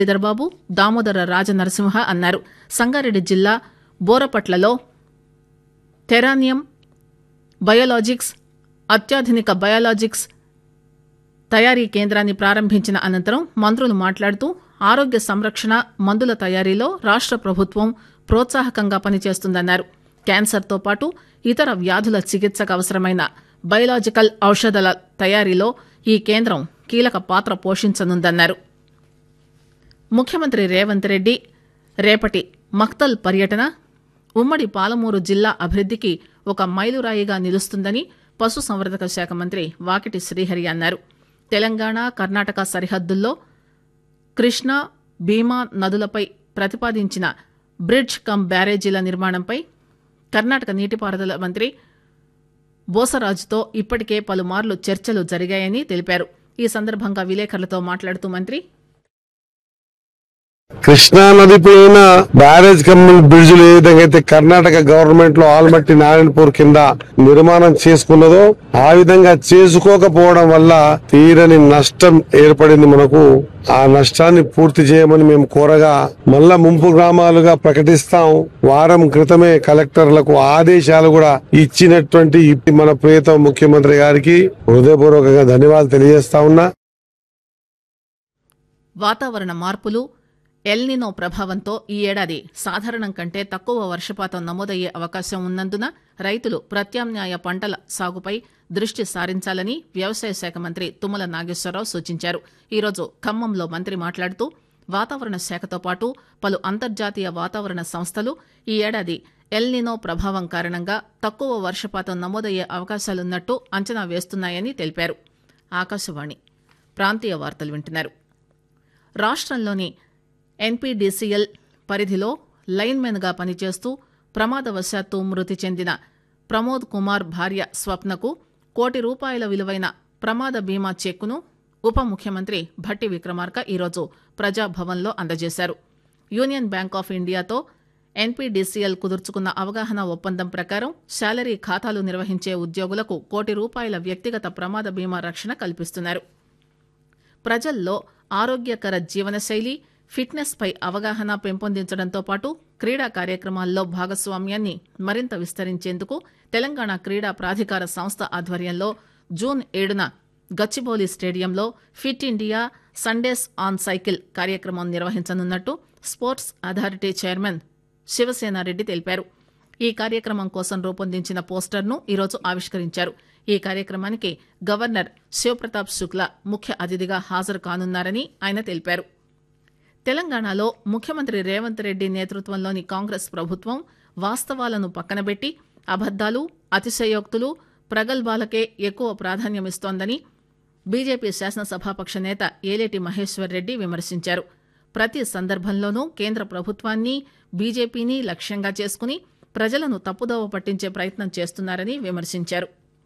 శ్రీధర్బాబు దామోదర రాజనరసింహ అన్నారు సంగారెడ్డి జిల్లా బోరపట్లలో టెరానియం బయోలాజిక్స్ అత్యాధునిక బయోలాజిక్స్ తయారీ కేంద్రాన్ని ప్రారంభించిన అనంతరం మంత్రులు మాట్లాడుతూ ఆరోగ్య సంరక్షణ మందుల తయారీలో రాష్ట ప్రభుత్వం ప్రోత్సాహకంగా పనిచేస్తుందన్నారు క్యాన్సర్తో పాటు ఇతర వ్యాధుల చికిత్సకు అవసరమైన బయలాజికల్ ఔషధాల తయారీలో ఈ కేంద్రం కీలక పాత్ర పోషించనుందన్నారు ముఖ్యమంత్రి రేవంత్ రెడ్డి రేపటి మక్తల్ పర్యటన ఉమ్మడి పాలమూరు జిల్లా అభివృద్దికి ఒక మైలురాయిగా నిలుస్తుందని పశుసంవర్ధక శాఖ మంత్రి వాకిటి శ్రీహరి అన్నారు తెలంగాణ కర్ణాటక సరిహద్దుల్లో కృష్ణా భీమా నదులపై ప్రతిపాదించిన బ్రిడ్జ్ కమ్ బ్యారేజీల నిర్మాణంపై కర్ణాటక నీటిపారుదల మంత్రి బోసరాజుతో ఇప్పటికే పలుమార్లు చర్చలు జరిగాయని తెలిపారు ఈ సందర్భంగా విలేకరులతో మాట్లాడుతూ మంత్రి కృష్ణా నది పైన బ్యారేజ్ కమ్మింగ్ బ్రిడ్జ్లు ఏ విధంగా అయితే కర్ణాటక గవర్నమెంట్ లో ఆల్మట్టి నారాయణపూర్ కింద నిర్మాణం చేసుకున్నదో ఆ విధంగా చేసుకోకపోవడం వల్ల తీరని నష్టం ఏర్పడింది మనకు ఆ నష్టాన్ని పూర్తి చేయమని మేము కోరగా మళ్ళా ముంపు గ్రామాలుగా ప్రకటిస్తాం వారం క్రితమే కలెక్టర్లకు ఆదేశాలు కూడా ఇచ్చినటువంటి మన ప్రియతమ ముఖ్యమంత్రి గారికి హృదయపూర్వకంగా ధన్యవాదాలు తెలియజేస్తా ఉన్నా వాతావరణ మార్పులు ఎల్నినో ప్రభావంతో ఈ ఏడాది సాధారణం కంటే తక్కువ వర్షపాతం నమోదయ్యే అవకాశం ఉన్నందున రైతులు ప్రత్యామ్నాయ పంటల సాగుపై దృష్టి సారించాలని వ్యవసాయ శాఖ మంత్రి తుమ్మల నాగేశ్వరరావు సూచించారు ఈరోజు ఖమ్మంలో మంత్రి మాట్లాడుతూ వాతావరణ శాఖతో పాటు పలు అంతర్జాతీయ వాతావరణ సంస్థలు ఈ ఏడాది ఎల్నినో ప్రభావం కారణంగా తక్కువ వర్షపాతం నమోదయ్యే అవకాశాలున్నట్టు అంచనా వేస్తున్నాయని తెలిపారు ఆకాశవాణి ప్రాంతీయ వార్తలు వింటున్నారు రాష్ట్రంలోని ఎన్పీడీసీఎల్ పరిధిలో లైన్మెన్గా పనిచేస్తూ ప్రమాదవశాత్తు మృతి చెందిన ప్రమోద్ కుమార్ భార్య స్వప్నకు కోటి రూపాయల విలువైన ప్రమాద బీమా చెక్కును ఉప ముఖ్యమంత్రి భట్టి విక్రమార్క ఈరోజు ప్రజాభవన్లో అందజేశారు యూనియన్ బ్యాంక్ ఆఫ్ ఇండియాతో ఎన్పీడీసీఎల్ కుదుర్చుకున్న అవగాహన ఒప్పందం ప్రకారం శాలరీ ఖాతాలు నిర్వహించే ఉద్యోగులకు కోటి రూపాయల వ్యక్తిగత ప్రమాద బీమా రక్షణ కల్పిస్తున్నారు ప్రజల్లో ఆరోగ్యకర జీవనశైలి ఫిట్నెస్ పై అవగాహన పెంపొందించడంతో పాటు క్రీడా కార్యక్రమాల్లో భాగస్వామ్యాన్ని మరింత విస్తరించేందుకు తెలంగాణ క్రీడా ప్రాధికార సంస్థ ఆధ్వర్యంలో జూన్ ఏడున గచ్చిబౌలి స్టేడియంలో fit India Sundays on cycle కార్యక్రమం నిర్వహించనున్నట్టు స్పోర్ట్స్ అథారిటీ చైర్మన్ శివసేనారెడ్డి తెలిపారు ఈ కార్యక్రమం కోసం రూపొందించిన పోస్టర్ను ఈరోజు ఆవిష్కరించారు ఈ కార్యక్రమానికి గవర్నర్ శివప్రతాప్ శుక్లా ముఖ్య అతిథిగా హాజరు కానున్నారని ఆయన తెలిపారు తెలంగాణలో ముఖ్యమంత్రి రేవంత్ రెడ్డి నేతృత్వంలోని కాంగ్రెస్ ప్రభుత్వం వాస్తవాలను పక్కనబెట్టి అబద్దాలు అతిశయోక్తులు ప్రగల్భాలకే ఎక్కువ ప్రాధాన్యమిస్తోందని బీజేపీ శాసనసభాపక్ష నేత ఏలేటి మహేశ్వర్ రెడ్డి విమర్శించారు ప్రతి సందర్భంలోనూ కేంద్ర ప్రభుత్వాన్ని బీజేపీని లక్ష్యంగా చేసుకుని ప్రజలను తప్పుదోవ పట్టించే ప్రయత్నం చేస్తున్నారని విమర్శించారు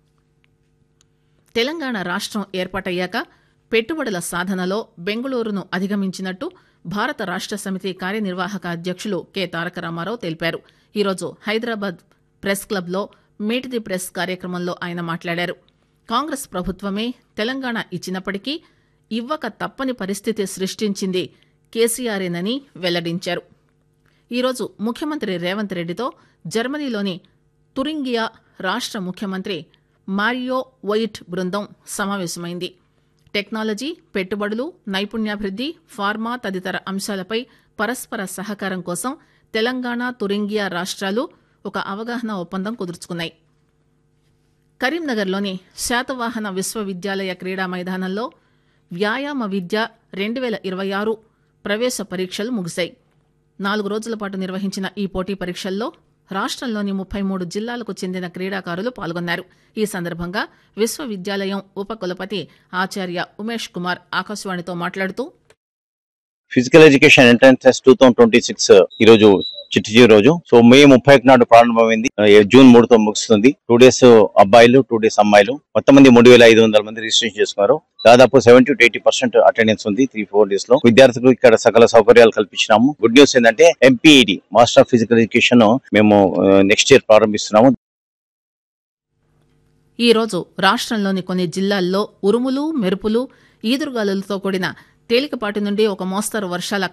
తెలంగాణ రాష్ట్రం ఏర్పాటయ్యాక పెట్టుబడుల సాధనలో బెంగళూరును అధిగమించినట్టు భారత రాష్ట సమితి కార్యనిర్వాహక అధ్యక్షులు కె తారక రామారావు తెలిపారు ఈరోజు హైదరాబాద్ ప్రెస్ క్లబ్లో మీట్ ది ప్రెస్ కార్యక్రమంలో ఆయన మాట్లాడారు కాంగ్రెస్ ప్రభుత్వమే తెలంగాణ ఇచ్చినప్పటికీ ఇవ్వక తప్పని పరిస్థితి సృష్టించింది కేసీఆరేనని వెల్లడించారు ఈరోజు ముఖ్యమంత్రి రేవంత్ రెడ్డితో జర్మనీలోని తురింగియా రాష్ట ముఖ్యమంత్రి మారియో వైట్ బృందం సమావేశమైంది టెక్నాలజీ పెట్టుబడులు నైపుణ్యాభివృద్ది ఫార్మా తదితర అంశాలపై పరస్పర సహకారం కోసం తెలంగాణ తురింగియా రాష్ట్రాలు ఒక అవగాహన ఒప్పందం కుదుర్చుకున్నాయి కరీంనగర్లోని శాతవాహన విశ్వవిద్యాలయ క్రీడా మైదానంలో వ్యాయామ విద్య రెండు వేల ఇరవై ఆరు ప్రవేశ పరీక్షలు ముగిశాయి నాలుగు రోజుల పాటు నిర్వహించిన ఈ పోటీ పరీక్షల్లో రాష్ట్రంలోని ముప్పై మూడు జిల్లాలకు చెందిన క్రీడాకారులు పాల్గొన్నారు ఈ సందర్భంగా విశ్వవిద్యాలయం ఉపకులపతి ఆచార్య ఉమేష్ కుమార్ ఆకాశవాణితో మాట్లాడుతూ physical education entrance test two thousand twenty six ఈ రోజు చిట్టి చివరి రోజు సో మే ముప్పై ఒకటి నాడు ప్రారంభమైంది ఆ, జూన్ మూడుతో ముగుస్తుంది టూ డేస్ అబ్బాయిలు టూ డేస్ అమ్మాయిలు మొత్తం మంది మూడు వేల ఐదు వందల మంది రిజిస్ట్రేషన్ చేసుకున్నారు దాదాపు seventy to eighty percent attendance ఉంది త్రీ ఫోర్ డేస్ లో విద్యార్థులకు ఇక్కడ సకల సౌకర్యాలు కల్పించినాము గుడ్ న్యూస్ ఏంటంటే MPEd master of physical education మేము నెక్స్ట్ ఇయర్ ప్రారంభిస్తున్నాము ఈ రోజు రాష్ట్రంలోని కొన్ని జిల్లాల్లో ఉరుములు మెరుపులు ఈదురుగాలులతో కూడిన తేలికపాటి నుండి ఒక మోస్తరు వర్షాల